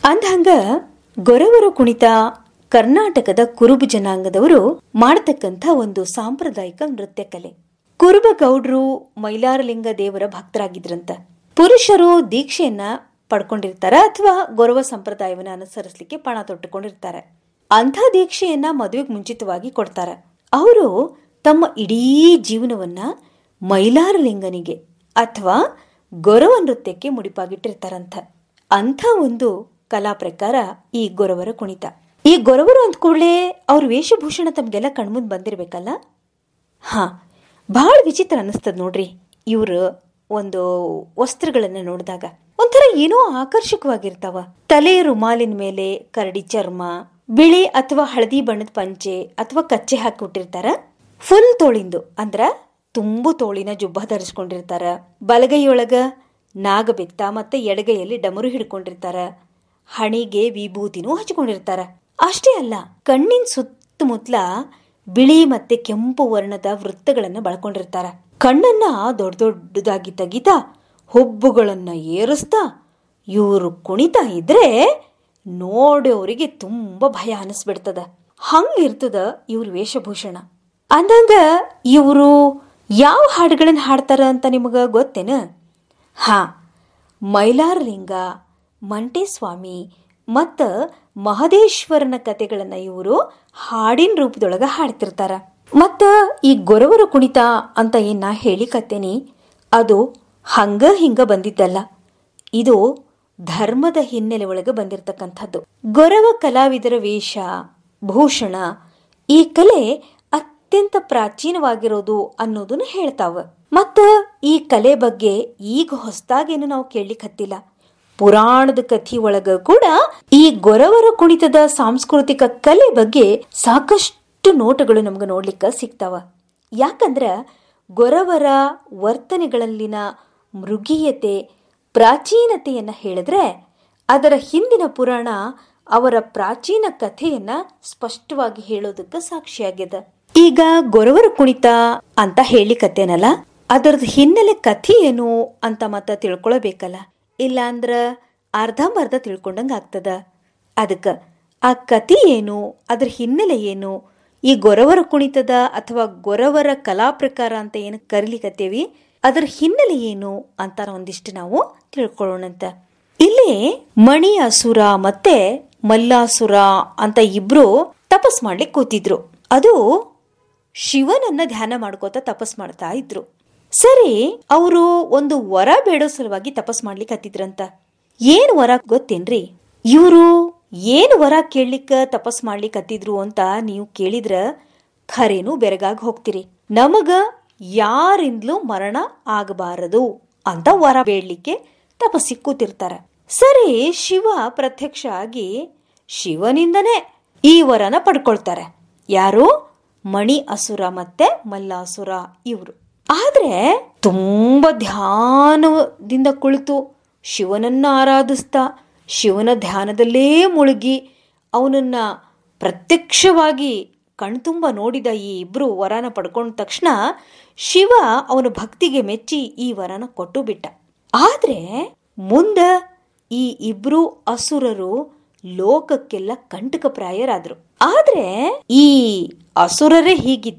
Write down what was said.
ಅಂದ್ಹಂಗ ಗೊರವರ ಕುಣಿತ ಕರ್ನಾಟಕದ ಕುರುಬ ಜನಾಂಗದವರು ಮಾಡತಕ್ಕಂಥ ಒಂದು ಸಾಂಪ್ರದಾಯಿಕ ನೃತ್ಯ ಕಲೆ ಕುರುಬ ಗೌಡ್ರು ಮೈಲಾರಲಿಂಗ ದೇವರ ಭಕ್ತರಾಗಿದ್ರಂತ ಪುರುಷರು ದೀಕ್ಷೆಯನ್ನ ಪಡ್ಕೊಂಡಿರ್ತಾರ ಅಥವಾ ಗೌರವ ಸಂಪ್ರದಾಯವನ್ನ ಅನುಸರಿಸಲಿಕ್ಕೆ ಪಣ ತೊಟ್ಟುಕೊಂಡಿರ್ತಾರೆ ಅಂಥ ದೀಕ್ಷೆಯನ್ನ ಮದುವೆಗೆ ಮುಂಚಿತವಾಗಿ ಕೊಡ್ತಾರೆ ಅವರು ತಮ್ಮ ಇಡೀ ಜೀವನವನ್ನ ಮೈಲಾರಲಿಂಗನಿಗೆ ಅಥವಾ ಗೊರವ ನೃತ್ಯಕ್ಕೆ ಮುಡಿಪಾಗಿಟ್ಟಿರ್ತಾರಂತ ಅಂಥ ಒಂದು ಕಲಾ ಪ್ರಕಾರ ಈ ಗೊರವರ ಕುಣಿತ ಈ ಗೊರವರು ಅಂದ ಕೂಡಲೇ ಅವ್ರ ವೇಷಭೂಷಣ ತಮ್ಗೆಲ್ಲ ಕಣ್ಮುಂದ್ ಬಂದಿರ್ಬೇಕಲ್ಲ ಹಾ ಬಹಳ ವಿಚಿತ್ರ ಅನಿಸ್ತದ ನೋಡ್ರಿ ಇವ್ರ ಒಂದು ವಸ್ತ್ರಗಳನ್ನ ನೋಡಿದಾಗ ಒಂಥರ ಏನೋ ಆಕರ್ಷಕವಾಗಿರ್ತಾವ ತಲೆ ರುಮಾಲಿನ ಮೇಲೆ ಕರಡಿ ಚರ್ಮ ಬಿಳಿ ಅಥವಾ ಹಳದಿ ಬಣ್ಣದ ಪಂಚೆ ಅಥವಾ ಕಚ್ಚೆ ಹಾಕಿಬಿಟ್ಟಿರ್ತಾರ ಫುಲ್ ತೋಳಿಂದು ಅಂದ್ರ ತುಂಬು ತೋಳಿನ ಜುಬ್ಬ ಧರಿಸ್ಕೊಂಡಿರ್ತಾರ ಬಲಗೈಯೊಳಗ ನಾಗಬೆತ್ತ ಮತ್ತೆ ಎಡಗೈಯಲ್ಲಿ ಡಮರು ಹಿಡ್ಕೊಂಡಿರ್ತಾರ ಹಣಿಗೆ ವಿಭೂತಿನೂ ಹಚ್ಕೊಂಡಿರ್ತಾರ ಅಷ್ಟೇ ಅಲ್ಲ ಕಣ್ಣಿನ ಸುತ್ತಮುತ್ತಲ ಬಿಳಿ ಮತ್ತೆ ಕೆಂಪು ವರ್ಣದ ವೃತ್ತಗಳನ್ನ ಬಳಕೊಂಡಿರ್ತಾರ ಕಣ್ಣನ್ನ ದೊಡ್ಡ ದೊಡ್ಡದಾಗಿ ತೆಗಿತಾ ಹುಬ್ಬುಗಳನ್ನ ಏರಿಸ್ತಾ ಇವರು ಕುಣಿತಾ ಇದ್ರೆ ನೋಡೋರಿಗೆ ತುಂಬಾ ಭಯ ಅನಿಸ್ಬಿಡ್ತದ ಹಂಗಿರ್ತದ ಇವ್ರ ವೇಷಭೂಷಣ ಅಂದಂಗ ಇವರು ಯಾವ ಹಾಡುಗಳನ್ನ ಹಾಡ್ತಾರ ಅಂತ ನಿಮಗ ಗೊತ್ತೇನ ಹಾ ಮೈಲಾರಲಿಂಗ ಮಂಟೇಸ್ವಾಮಿ ಮತ್ತು ಮಹದೇಶ್ವರನ ಕತೆಗಳನ್ನ ಇವರು ಹಾಡಿನ ರೂಪದೊಳಗ ಹಾಡ್ತಿರ್ತಾರ ಮತ್ತ ಈ ಗೊರವರ ಕುಣಿತ ಅಂತ ಏನ್ ನಾ ಹೇಳಿಕತ್ತೇನಿ ಅದು ಹಂಗ ಹಿಂಗ ಬಂದಿದ್ದಲ್ಲ ಇದು ಧರ್ಮದ ಹಿನ್ನೆಲೆ ಒಳಗೆ ಬಂದಿರತಕ್ಕಂಥದ್ದು ಗೊರವ ಕಲಾವಿದರ ವೇಷ ಭೂಷಣ ಈ ಕಲೆ ಅತ್ಯಂತ ಪ್ರಾಚೀನವಾಗಿರೋದು ಅನ್ನೋದನ್ನ ಹೇಳ್ತಾವ ಮತ್ತ ಈ ಕಲೆ ಬಗ್ಗೆ ಈಗ ಹೊಸದಾಗೇನು ನಾವು ಕೇಳಲಿಕ್ಕೆ ಹತ್ತಿಲ್ಲ ಪುರಾಣದ ಕಥಿ ಒಳಗ ಕೂಡ ಈ ಗೊರವರ ಕುಣಿತದ ಸಾಂಸ್ಕೃತಿಕ ಕಲೆ ಬಗ್ಗೆ ಸಾಕಷ್ಟು ನೋಟಗಳು ನಮ್ಗೆ ನೋಡ್ಲಿಕ್ಕೆ ಸಿಗ್ತಾವ ಯಾಕಂದ್ರ ಗೊರವರ ವರ್ತನೆಗಳಲ್ಲಿನ ಮೃಗೀಯತೆ ಪ್ರಾಚೀನತೆಯನ್ನ ಹೇಳಿದ್ರೆ ಅದರ ಹಿಂದಿನ ಪುರಾಣ ಅವರ ಪ್ರಾಚೀನ ಕಥೆಯನ್ನ ಸ್ಪಷ್ಟವಾಗಿ ಹೇಳೋದಕ್ಕೆ ಸಾಕ್ಷಿಯಾಗ್ಯದ ಈಗ ಗೊರವರ ಕುಣಿತ ಅಂತ ಹೇಳಿಕತ್ತೇನಲ್ಲ ಅದರದ್ದು ಹಿನ್ನೆಲೆ ಕಥೆ ಏನು ಅಂತ ಮತ್ತ ತಿಳ್ಕೊಳ್ಬೇಕಲ್ಲ ಇಲ್ಲ ಅಂದ್ರ ಅರ್ಧಂಬರ್ಧ ತಿಳ್ಕೊಂಡಂಗ ಆಗ್ತದ ಅದಕ್ಕ ಆ ಕಥೆ ಏನು ಅದ್ರ ಹಿನ್ನೆಲೆ ಏನು ಈ ಗೊರವರ ಕುಣಿತದ ಅಥವಾ ಗೊರವರ ಕಲಾ ಪ್ರಕಾರ ಅಂತ ಏನು ಕರಿಲಿಕತ್ತೇವಿ ಅದರ ಹಿನ್ನೆಲೆ ಏನು ಅಂತ ಒಂದಿಷ್ಟು ನಾವು ತಿಳ್ಕೊಳ್ಳೋಣಂತ ಇಲ್ಲಿ ಮಣಿ ಅಸುರ ಮತ್ತೆ ಮಲ್ಲಾಸುರ ಅಂತ ಇಬ್ರು ತಪಸ್ ಮಾಡ್ಲಿಕ್ಕೆ ಕೂತಿದ್ರು ಅದು ಶಿವನನ್ನ ಧ್ಯಾನ ಮಾಡ್ಕೋತ ತಪಸ್ ಮಾಡ್ತಾ ಇದ್ರು ಸರಿ ಅವರು ಒಂದು ವರ ಬೇಡೋ ಸಲುವಾಗಿ ತಪಸ್ ಮಾಡ್ಲಿಕ್ಕೆ ಹತ್ತಿದ್ರಂತ ಏನ್ ವರ ಗೊತ್ತೇನ್ರಿ ಇವರು ಏನ್ ವರ ಕೇಳಲಿಕ್ಕ ತಪಸ್ ಮಾಡ್ಲಿಕ್ಕೆ ಹತ್ತಿದ್ರು ಅಂತ ನೀವು ಕೇಳಿದ್ರ ಖರೇನು ಬೆರಗಾಗಿ ಹೋಗ್ತೀರಿ ನಮಗ ಯಾರಿಂದಲೂ ಮರಣ ಆಗಬಾರದು ಅಂತ ವರ ಬೇಡ್ಲಿಕ್ಕೆ ತಪಸ್ಸಿಗೆ ಕೂತಿರ್ತಾರ ಸರಿ ಶಿವ ಪ್ರತ್ಯಕ್ಷ ಆಗಿ ಶಿವನಿಂದನೇ ಈ ವರನ ಪಡ್ಕೊಳ್ತಾರೆ ಯಾರು ಮಣಿ ಅಸುರ ಮತ್ತೆ ಮಲ್ಲಾಸುರ ಇವರು ಆದ್ರೆ ತುಂಬಾ ಧ್ಯಾನದಿಂದ ಕುಳಿತು ಶಿವನನ್ನ ಆರಾಧಿಸ್ತಾ ಶಿವನ ಧ್ಯಾನದಲ್ಲೇ ಮುಳುಗಿ ಅವನನ್ನ ಪ್ರತ್ಯಕ್ಷವಾಗಿ ಕಣ್ತುಂಬ ನೋಡಿದ ಈ ಇಬ್ರು ವರನ ಪಡ್ಕೊಂಡ ತಕ್ಷಣ ಶಿವ ಅವನ ಭಕ್ತಿಗೆ ಮೆಚ್ಚಿ ಈ ವರನ ಕೊಟ್ಟು ಬಿಟ್ಟ ಆದ್ರೆ ಮುಂದ ಈ ಇಬ್ರು ಅಸುರರು ಲೋಕಕ್ಕೆಲ್ಲ ಕಂಟಕಪ್ರಾಯರಾದ್ರು ಆದ್ರೆ ಈ ಅಸುರರೇ ಹೀಗಿದ್ದ